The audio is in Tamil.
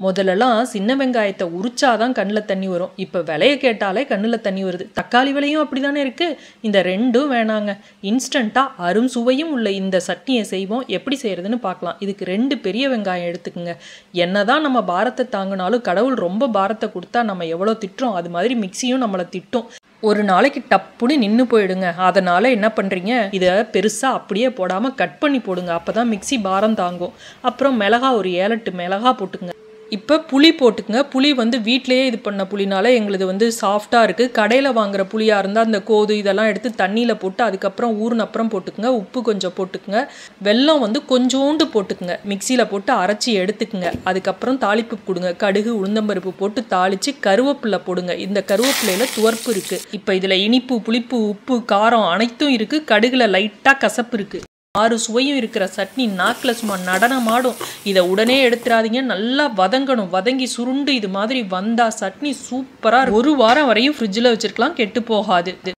முதல்லலாம் சின்ன வெங்காயத்தை உரிச்சாதான் கண்ணில் தண்ணி வரும் இப்போ விலைய கேட்டாலே கண்ணில் தண்ணி வருது தக்காளி விலையும் அப்படி தானே இருக்குது இந்த ரெண்டும் வேணாங்க இன்ஸ்டண்ட்டாக அரும் சுவையும் உள்ள இந்த சட்னியை செய்வோம் எப்படி செய்கிறதுன்னு பார்க்கலாம் இதுக்கு ரெண்டு பெரிய வெங்காயம் எடுத்துக்குங்க என்ன தான் நம்ம பாரத்தை தாங்கினாலும் கடவுள் ரொம்ப பாரத்தை கொடுத்தா நம்ம எவ்வளோ திட்டுறோம் அது மாதிரி மிக்சியும் நம்மளை திட்டும் ஒரு நாளைக்கு டப்புன்னு நின்று போயிடுங்க அதனால் என்ன பண்ணுறீங்க இதை பெருசாக அப்படியே போடாமல் கட் பண்ணி போடுங்க அப்போ தான் மிக்சி பாரம் தாங்கும் அப்புறம் மிளகா ஒரு ஏழெட்டு மிளகா போட்டுக்குங்க இப்போ புளி போட்டுக்குங்க புளி வந்து வீட்டிலேயே இது பண்ண புளினால எங்களுது வந்து சாஃப்டாக இருக்குது கடையில் வாங்குற புளியாக இருந்தால் அந்த கோது இதெல்லாம் எடுத்து தண்ணியில் போட்டு அதுக்கப்புறம் ஊறின அப்புறம் போட்டுக்குங்க உப்பு கொஞ்சம் போட்டுக்குங்க வெல்லம் வந்து கொஞ்சோண்டு போட்டுக்குங்க மிக்சியில் போட்டு அரைச்சி எடுத்துக்குங்க அதுக்கப்புறம் தாளிப்பு கொடுங்க கடுகு உளுந்தம்பருப்பு போட்டு தாளித்து கருவேப்பிலை போடுங்க இந்த கருவேப்பிலையில் துவர்ப்பு இருக்குது இப்போ இதில் இனிப்பு புளிப்பு உப்பு காரம் அனைத்தும் இருக்குது கடுகுல லைட்டாக கசப்பு இருக்குது ஆறு சுவையும் இருக்கிற சட்னி நாக்கில் சும்மா நடனமாடும் இதை உடனே எடுத்துறாதீங்க நல்லா வதங்கணும் வதங்கி சுருண்டு இது மாதிரி வந்தா சட்னி சூப்பராக ஒரு வாரம் வரையும் ஃப்ரிட்ஜில் வச்சிருக்கலாம் கெட்டு போகாது